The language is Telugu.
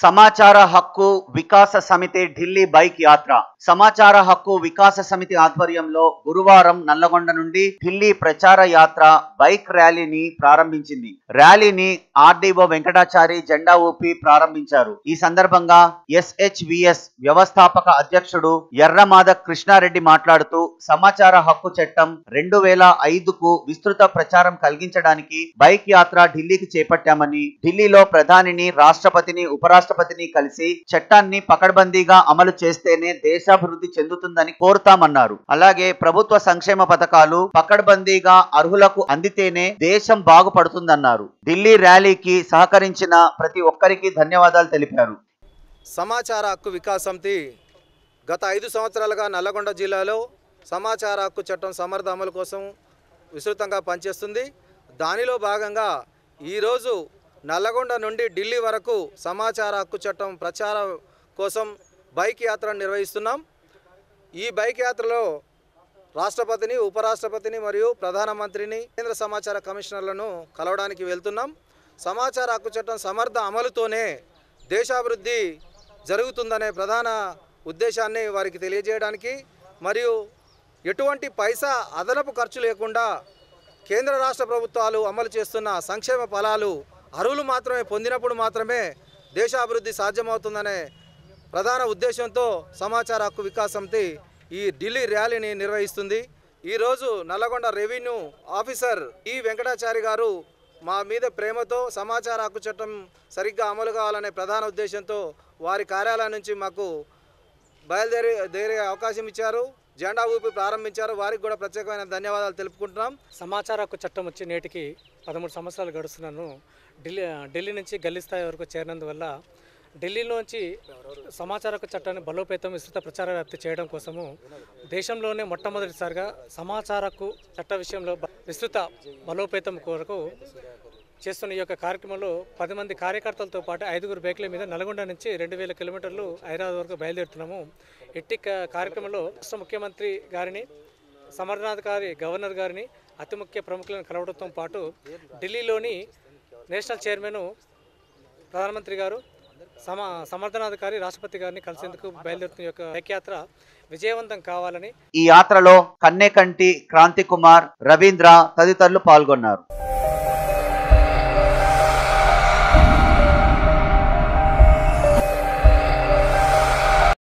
సమాచార హక్కు వికాస సమితి ఢిల్లీ బైక్ యాత్ర సమాచార హక్కు వికాస సమితి ఆధ్వర్యంలో గురువారం నల్లగొండ నుండి ఢిల్లీ ప్రచార యాత్ర బైక్ ర్యాలీని ప్రారంభించింది ర్యాలీని ఆర్డీఓ వెంకటాచారి జెండా ఊపి ప్రారంభించారు ఈ సందర్భంగా ఎస్హెచ్విఎస్ వ్యవస్థాపక అధ్యక్షుడు ఎర్రమాద కృష్ణారెడ్డి మాట్లాడుతూ సమాచార హక్కు చట్టం రెండు వేల ఐదుకు విస్తృత ప్రచారం కలిగించడానికి బైక్ యాత్ర ఢిల్లీకి చేపట్టామని ఢిల్లీలో ప్రధానిని రాష్ట్రపతిని ఉపరాష్ట్రపతిని కలిసి చట్టాన్ని పకడ్బందీగా అమలు చేస్తేనే దేశాభివృద్ధి చెందుతుందని కోరుతామన్నారు అలాగే ప్రభుత్వ సంక్షేమ పథకాలు పకడ్బందీగా అర్హులకు అందితేనే దేశం బాగుపడుతుందన్నారు ఢిల్లీ ర్యాలీకి సహకరించిన ప్రతి ఒక్కరికి ధన్యవాదాలు తెలిపారు సమాచార హక్కు వికాస్ సమితి గత ఐదు సంవత్సరాలుగా నల్లగొండ జిల్లాలో సమాచార హక్కు చట్టం సమర్థ అమలు కోసం విస్తృతంగా పనిచేస్తుంది దానిలో భాగంగా ఈరోజు నల్లగొండ నుండి ఢిల్లీ వరకు సమాచార హక్కు చట్టం ప్రచారం కోసం బైక్ యాత్ర నిర్వహిస్తున్నాం ఈ బైక్ యాత్రలో రాష్ట్రపతిని ఉపరాష్ట్రపతిని మరియు ప్రధానమంత్రిని కేంద్ర సమాచార కమిషనర్లను కలవడానికి వెళ్తున్నాం సమాచార హక్కు చట్టం సమర్థ అమలుతోనే దేశాభివృద్ధి జరుగుతుందనే ప్రధాన ఉద్దేశాన్ని వారికి తెలియజేయడానికి మరియు ఎటువంటి పైసా అదనపు ఖర్చు లేకుండా కేంద్ర రాష్ట్ర ప్రభుత్వాలు అమలు చేస్తున్న సంక్షేమ ఫలాలు అర్హులు మాత్రమే పొందినప్పుడు మాత్రమే దేశాభివృద్ధి సాధ్యమవుతుందనే ప్రధాన ఉద్దేశంతో సమాచార హక్కు వికాస్ సమితి ఈ ఢిల్లీ ర్యాలీని నిర్వహిస్తుంది ఈరోజు నల్లగొండ రెవెన్యూ ఆఫీసర్ ఈ వెంకటాచారి గారు మా మీద ప్రేమతో సమాచార హక్కు చట్టం సరిగ్గా అమలు కావాలనే ప్రధాన ఉద్దేశంతో వారి కార్యాలయం నుంచి మాకు బయలుదేరి దేరే అవకాశం ఇచ్చారు జెండా ఊపి ప్రారంభించారు వారికి కూడా ప్రత్యేకమైన ధన్యవాదాలు తెలుపుకుంటున్నాం సమాచార హక్కు చట్టం వచ్చి నేటికి పదమూడు సంవత్సరాలు గడుస్తున్నాను ఢిల్లీ ఢిల్లీ నుంచి గల్లీ స్థాయి వరకు చేరినందువల్ల ఢిల్లీలోంచి సమాచార హక్కు చట్టాన్ని బలోపేతం విస్తృత ప్రచార వ్యాప్తి చేయడం కోసము దేశంలోనే మొట్టమొదటిసారిగా సమాచార హక్కు చట్ట విషయంలో బ- విస్తృత బలోపేతం కొరకు చేస్తున్న ఈ యొక్క కార్యక్రమంలో పది మంది కార్యకర్తలతో పాటు ఐదుగురు బైకుల మీద నల్గొండ నుంచి రెండు వేల కిలోమీటర్లు హైదరాబాద్ వరకు బయలుదేరుతున్నాము ఎట్టి క- కార్యక్రమంలో రాష్ట్ర ముఖ్యమంత్రి గారిని సమర్థనాధికారి గవర్నర్ గారిని అతి ముఖ్య ప్రముఖులను కలవడంతో పాటు ఢిల్లీలోని నేషనల్ చైర్మన్ ప్రధానమంత్రి గారు సమ సమర్థనాధికారి రాష్ట్రపతి గారిని కలిసేందుకు బయలుదేరుతున్న ఈ యొక్క బైక్ యాత్ర విజయవంతం కావాలని ఈ యాత్రలో కన్నెకంటి క్రాంతి కుమార్ రవీంద్ర తదితరులు పాల్గొన్నారు